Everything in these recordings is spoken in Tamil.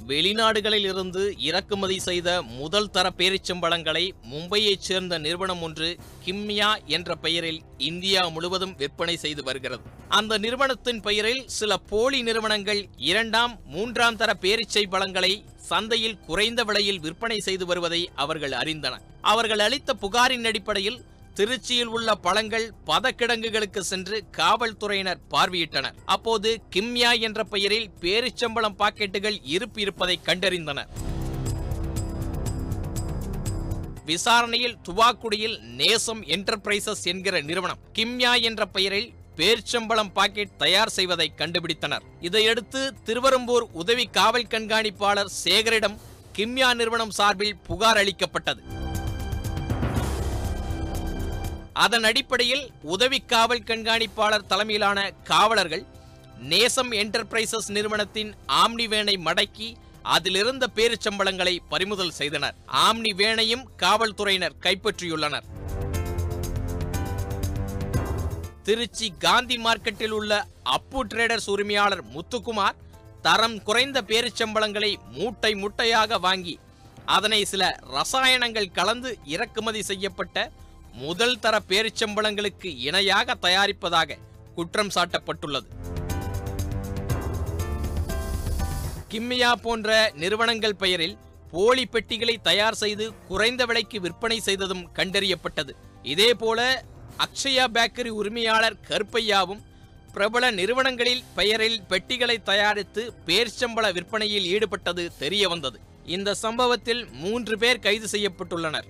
வெளிநாடுகளில் இருந்து இறக்குமதி செய்த முதல் தர பேரிச்சம்பழங்களை மும்பையைச் சேர்ந்த நிறுவனம் ஒன்று கிம்யா என்ற பெயரில் இந்தியா முழுவதும் விற்பனை செய்து வருகிறது அந்த நிறுவனத்தின் பெயரில் சில போலி நிறுவனங்கள் இரண்டாம் மூன்றாம் தர பேரிச்சை பழங்களை சந்தையில் குறைந்த விலையில் விற்பனை செய்து வருவதை அவர்கள் அறிந்தனர் அவர்கள் அளித்த புகாரின் அடிப்படையில் திருச்சியில் உள்ள பழங்கள் பதக்கிடங்குகளுக்கு சென்று காவல்துறையினர் பார்வையிட்டனர் அப்போது கிம்யா என்ற பெயரில் பேரிச்சம்பழம் பாக்கெட்டுகள் இருப்பு இருப்பதை கண்டறிந்தனர் விசாரணையில் துவாக்குடியில் நேசம் என்டர்பிரைசஸ் என்கிற நிறுவனம் கிம்யா என்ற பெயரில் பேர்ச்சம்பழம் பாக்கெட் தயார் செய்வதை கண்டுபிடித்தனர் இதையடுத்து திருவரம்பூர் உதவி காவல் கண்காணிப்பாளர் சேகரிடம் கிம்யா நிறுவனம் சார்பில் புகார் அளிக்கப்பட்டது அதன் அடிப்படையில் உதவி காவல் கண்காணிப்பாளர் தலைமையிலான காவலர்கள் நேசம் என்டர்பிரைசஸ் நிறுவனத்தின் ஆம்னி வேனை மடக்கி அதிலிருந்த பேரிச்சம்பளங்களை பறிமுதல் செய்தனர் ஆம்னி வேனையும் காவல்துறையினர் கைப்பற்றியுள்ளனர் திருச்சி காந்தி மார்க்கெட்டில் உள்ள அப்பு டிரேடர்ஸ் உரிமையாளர் முத்துக்குமார் தரம் குறைந்த பேரிச்சம்பளங்களை மூட்டை முட்டையாக வாங்கி அதனை சில ரசாயனங்கள் கலந்து இறக்குமதி செய்யப்பட்ட முதல் தர பேரிச்சம்பளங்களுக்கு இணையாக தயாரிப்பதாக குற்றம் சாட்டப்பட்டுள்ளது கிம்மியா போன்ற நிறுவனங்கள் பெயரில் போலி பெட்டிகளை தயார் செய்து குறைந்த விலைக்கு விற்பனை செய்ததும் கண்டறியப்பட்டது இதேபோல அக்ஷயா பேக்கரி உரிமையாளர் கருப்பையாவும் பிரபல நிறுவனங்களில் பெயரில் பெட்டிகளை தயாரித்து பேர்ச்சம்பள விற்பனையில் ஈடுபட்டது தெரிய வந்தது இந்த சம்பவத்தில் மூன்று பேர் கைது செய்யப்பட்டுள்ளனர்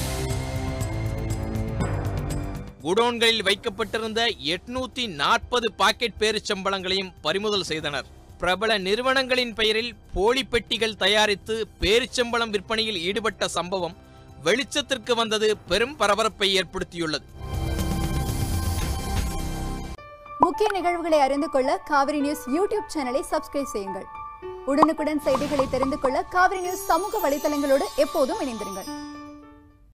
குடோன்களில் வைக்கப்பட்டிருந்த எட்நூத்தி நாற்பது பாக்கெட் பேரிச்சம்பளங்களையும் பறிமுதல் செய்தனர் பிரபல நிறுவனங்களின் பெயரில் போலி பெட்டிகள் தயாரித்து பேரிச்சம்பளம் விற்பனையில் ஈடுபட்ட சம்பவம் வெளிச்சத்திற்கு வந்தது பெரும் பரபரப்பை ஏற்படுத்தியுள்ளது முக்கிய நிகழ்வுகளை அறிந்து கொள்ள காவிரி நியூஸ் யூடியூப் சேனலை சப்ஸ்கிரைப் செய்யுங்கள் உடனுக்குடன் செய்திகளை தெரிந்து கொள்ள காவிரி நியூஸ் சமூக வலைதளங்களோடு எப்போதும் இணைந்திருங்கள்